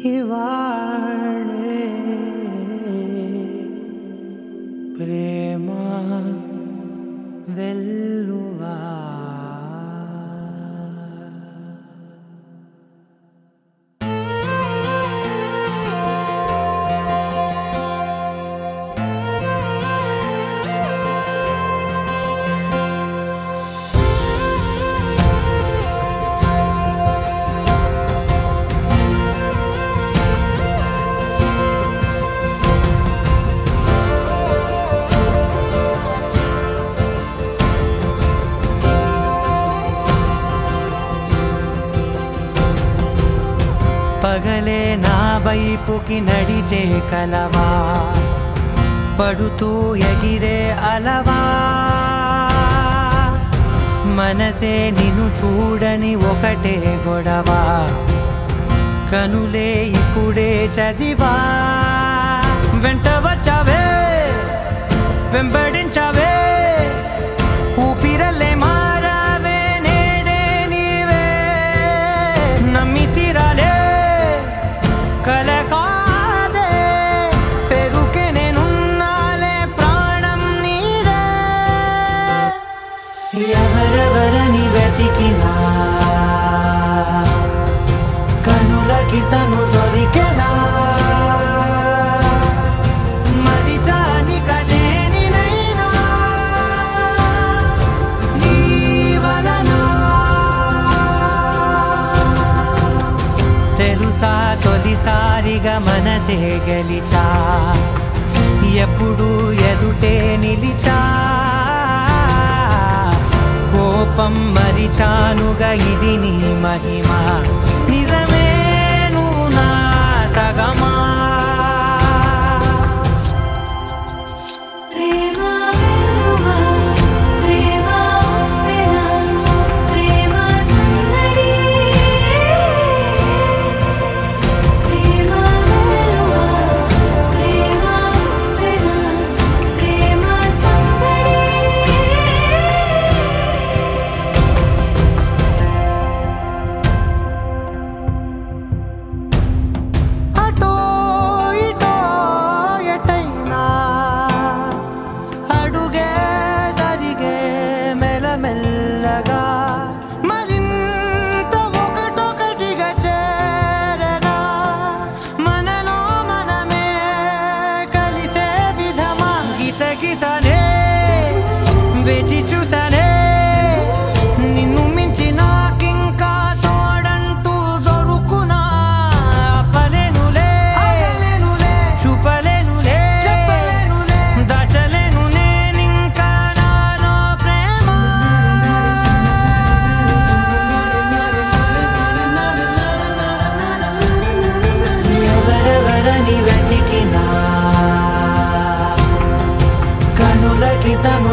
ఇవాళే ప్రేమ వెల్లువా పగలే నా వైపుకి నడిచే కలవా పడుతూ ఎగిరే అలవా మనసే నిన్ను చూడని ఒకటే గొడవ కనులే ఇప్పుడే చదివా వెంట వచ్చావే వెంబడించావే ఊపిరల్లే మారావే నేడే నీవే నమ్మి తీరాలే కల కాదే పెరుకే నేనున్నాలే ప్రాణం నీదే ఎవరెవరని వెతికినా కనులకి తను దొరికెనా మరిచాని కదేనినైనా నీ వలన తెలుసా తొలిసారిగా మనసే గెలిచా ఎప్పుడు ఎదుటే నిలిచా కోపం మరిచానుగా ఇది నీ మహిమ నిజమే నువ్వు నా సగమా ప్రేమ వెలువా ప్రేమ ఉప్పెన ప్రేమ సందడి ప్రేమ వెలువా ప్రేమ ఉప్పెన ప్రేమ సందడి అటో ఇటో ఎటైనా అడుగే జరిగే మెల్లమెల్లగా మరింత ఒకటొకటిగా చేరనా మనలో మనమే కలిసే విధమా గీత గీసానే వేచి చూసానే నిన్ను మించి నాకింకా తోడంటూ దొరుకునా ఆపలేనులే చూపలేనులే చెప్పలేనులే దాచలేను నేనింకా నాలో ప్రేమ ఎవరెవరని వెతికినా కనులకి తను